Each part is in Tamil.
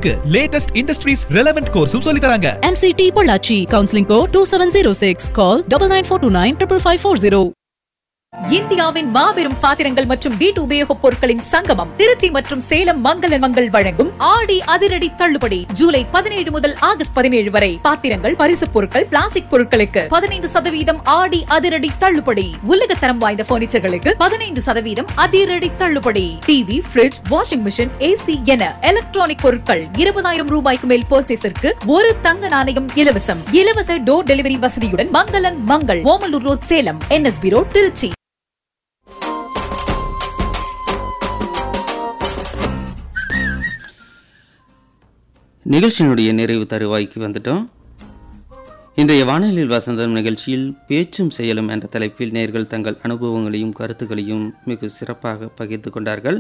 இருக்கு லேட்டஸ்ட் இண்டஸ்ட்ரீஸ் ரெலவென்ட் கோர்ஸும் சொல்லி தராங்க MCT Pollachi. Counseling code 2706. Call 99429 55540. இந்தியாவின் மாபெரும் பாத்திரங்கள் மற்றும் வீட்டு உபயோகப் பொருட்களின் சங்கமம் திருச்சி மற்றும் சேலம் மங்கள மங்கள் வழங்கும் ஆடி அதிரடி தள்ளுபடி ஜூலை பதினேழு முதல் ஆகஸ்ட் பதினேழு வரை பாத்திரங்கள் பரிசுப் பொருட்கள் பிளாஸ்டிக் பொருட்களுக்கு பதினைந்து சதவீதம் ஆடி அதிரடி தள்ளுபடி உலகத்தரம் வாய்ந்த பர்னிச்சர்களுக்கு பதினைந்து சதவீதம் அதிரடி தள்ளுபடி TV fridge washing machine AC என எலக்ட்ரானிக் பொருட்கள் இருபதாயிரம் ரூபாய்க்கு மேல் பர்ச்சேஸிற்கு ஒரு தங்க நாணயம் இலவசம் இலவச டோர் டெலிவரி வசதியுடன் மங்களன் Mangal Omalur road Salem NSB road Trichy நிகழ்ச்சியினுடைய நிறைவு தருவாய்க்கு வந்துட்டோம் இன்றைய வானொலியில் வசந்தம் நிகழ்ச்சியில் பேச்சும் செயலும் என்ற தலைப்பில் நேர்கள் தங்கள் அனுபவங்களையும் கருத்துக்களையும் மிக சிறப்பாக பகிர்ந்து கொண்டார்கள்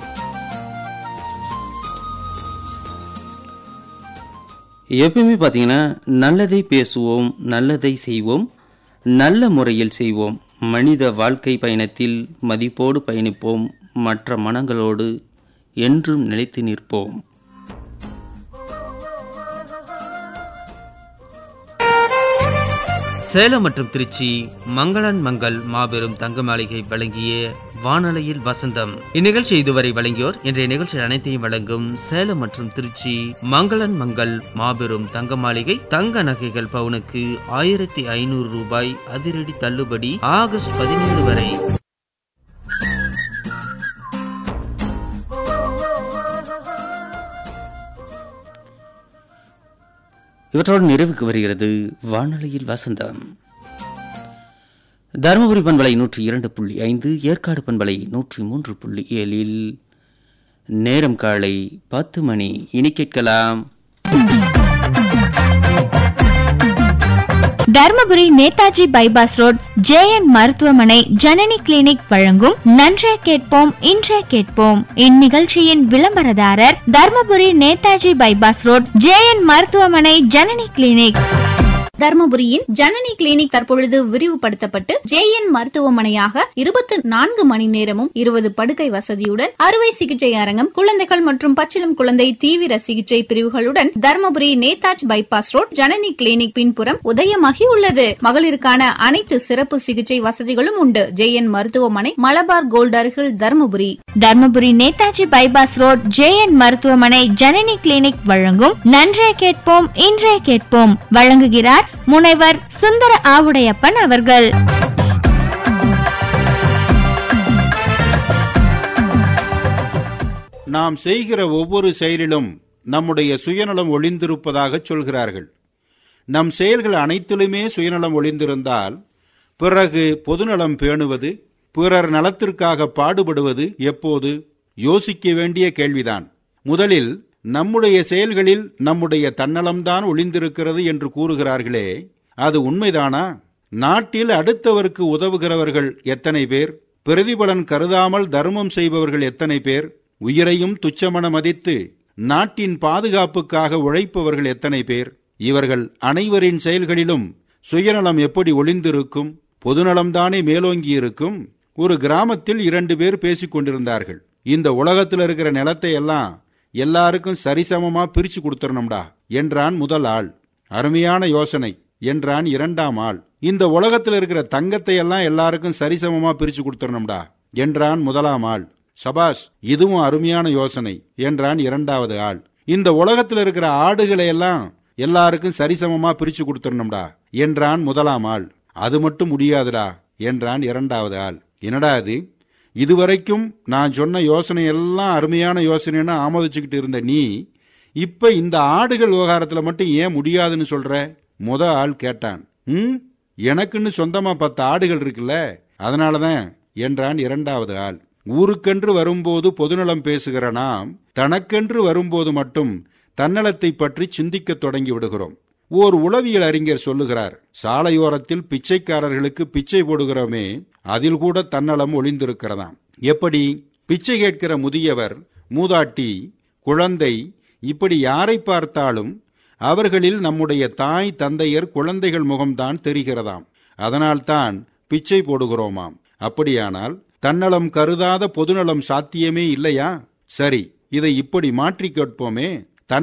எப்பயுமே பார்த்தீங்கன்னா நல்லதை பேசுவோம் நல்லதை செய்வோம் நல்ல முறையில் செய்வோம் மனித வாழ்க்கை பயணத்தில் மதிப்போடு பயணிப்போம் மற்ற மனங்களோடு என்றும் நிலைத்து நிற்போம் சேலம் மற்றும் திருச்சி மங்களன் மங்கள் மாபெரும் தங்க மாளிகை வழங்கிய வானொலியில் வசந்தம் இந்நிகழ்ச்சி இதுவரை வழங்கியோர் இன்றைய நிகழ்ச்சி அனைத்தையும் வழங்கும் சேலம் மற்றும் திருச்சி மங்களன் மங்கள் மாபெரும் தங்க மாளிகை தங்க நகைகள் பவுனுக்கு ஆயிரத்தி ஐநூறு ரூபாய் அதிரடி தள்ளுபடி ஆகஸ்ட் பதினேழு வரை இவற்றோடு நிறைவுக்கு வருகிறது வானொலியில் வசந்தம் தருமபுரி பண்பலை நூற்றி இரண்டு புள்ளி ஐந்து ஏற்காடு பண்பலை நூற்றி மூன்று புள்ளி ஏழில் நேரம் காலை பத்து மணி இனி கேட்கலாம் Dharmapuri Netaji bypass road JN மருத்துவமனை ஜனனி கிளினிக் வழங்கும் நன்றே கேட்போம் இன்றே கேட்போம் இந்நிகழ்ச்சியின் விளம்பரதாரர் Dharmapuri Netaji bypass road JN மருத்துவமனை ஜனனி கிளினிக் தர்மபுரியின் ஜனனி கிளினிக் தற்பொழுது விரிவுபடுத்தப்பட்டு ஜேஎன் மருத்துவமனையாக இருபத்தி நான்கு மணி நேரமும் இருபது படுக்கை வசதியுடன் அறுவை சிகிச்சை அரங்கம் குழந்தைகள் மற்றும் பச்சிளம் குழந்தை தீவிர சிகிச்சை பிரிவுகளுடன் Dharmapuri Netaji bypass road Janani clinic பின்புறம் உதயமாகி உள்ளது மகளிருக்கான அனைத்து சிறப்பு சிகிச்சை வசதிகளும் உண்டு ஜேஎன் மருத்துவமனை மலபார் கோல்ட் அருகில் Dharmapuri Dharmapuri Netaji bypass road JN மருத்துவமனை ஜனனி கிளினிக் வழங்கும் நன்றே கேட்போம் இன்றே கேட்போம் வழங்குகிறார் முனைவர் சுந்தர ஆவுடையப்பன் அவர்கள் நாம் செய்கிற ஒவ்வொரு செயலிலும் நம்முடைய சுயநலம் ஒளிந்திருப்பதாக சொல்கிறார்கள் நம் செயல்கள் அனைத்திலுமே சுயநலம் ஒளிந்திருந்தால் பிறகு பொதுநலம் பேணுவது பிறர் நலத்திற்காக பாடுபடுவது எப்போது யோசிக்க வேண்டிய கேள்விதான் முதலில் நம்முடைய செயல்களில் நம்முடைய தன்னலம்தான் ஒளிந்திருக்கிறது என்று கூறுகிறார்களே அது உண்மைதானா நாட்டில் அடுத்தவருக்கு உதவுகிறவர்கள் எத்தனை பேர் பிரதிபலன் கருதாமல் தர்மம் செய்பவர்கள் எத்தனை பேர் உயிரையும் துச்சமென மதித்து நாட்டின் பாதுகாப்புக்காக உழைப்பவர்கள் எத்தனை பேர் இவர்கள் அனைவரின் செயல்களிலும் சுயநலம் எப்படி ஒளிந்திருக்கும் பொதுநலம்தானே மேலோங்கி இருக்கும் ஒரு கிராமத்தில் இரண்டு பேர் பேசிக் கொண்டிருந்தார்கள் இந்த உலகத்தில் இருக்கிற நிலத்தை எல்லாம் எல்லாருக்கும் சரிசமமா பிரிச்சு கொடுத்துடணும்டா என்றான் முதல் ஆள் அருமையான யோசனை என்றான் இரண்டாம் ஆள் இந்த உலகத்தில் இருக்கிற தங்கத்தை எல்லாம் எல்லாருக்கும் சரிசமமா பிரிச்சு கொடுத்துடணும்டா என்றான் முதலாம் ஆள் சபாஷ் இதுவும் அருமையான யோசனை என்றான் இரண்டாவது ஆள் இந்த உலகத்தில் இருக்கிற ஆடுகளை எல்லாம் எல்லாருக்கும் சரிசமமா பிரிச்சு கொடுத்துடணும்டா என்றான் முதலாம் ஆள் அது மட்டும் முடியாதுடா என்றான் இரண்டாவது ஆள் என்னடா அது இதுவரைக்கும் நான் சொன்ன யோசனை எல்லாம் அருமையான யோசனைன்னு ஆமோதிச்சுக்கிட்டு இருந்த நீ இப்ப இந்த ஆடுகள் விவகாரத்துல மட்டும் ஏன் முடியாதுன்னு சொல்ற முத ஆள் கேட்டான் ம் எனக்குன்னு சொந்தமா பத்து ஆடுகள் இருக்குல்ல அதனாலதான் என்றான் இரண்டாவது ஆள் ஊருக்கென்று வரும்போது பொதுநலம் பேசுகிற நாம் தனக்கென்று வரும்போது மட்டும் தன்னலத்தை பற்றி சிந்திக்கத் தொடங்கி விடுகிறோம் ஓர் உளவியல் அறிஞர் சொல்லுகிறார் சாலையோரத்தில் பிச்சைக்காரர்களுக்கு பிச்சை போடுகிறோமே அதில் கூட தன்னலம் ஒளிந்திருக்கிறதாம் எப்படி பிச்சை கேட்கிற முதியவர் மூதாட்டி குழந்தை இப்படி யாரை பார்த்தாலும் அவர்களில் நம்முடைய தாய் தந்தையர் குழந்தைகள் முகம்தான் தெரிகிறதாம் அதனால்தான் பிச்சை போடுகிறோமாம் அப்படியானால் தன்னலம் கருதாத பொதுநலம் சாத்தியமே இல்லையா சரி இதை இப்படி மாற்றி கேட்போமே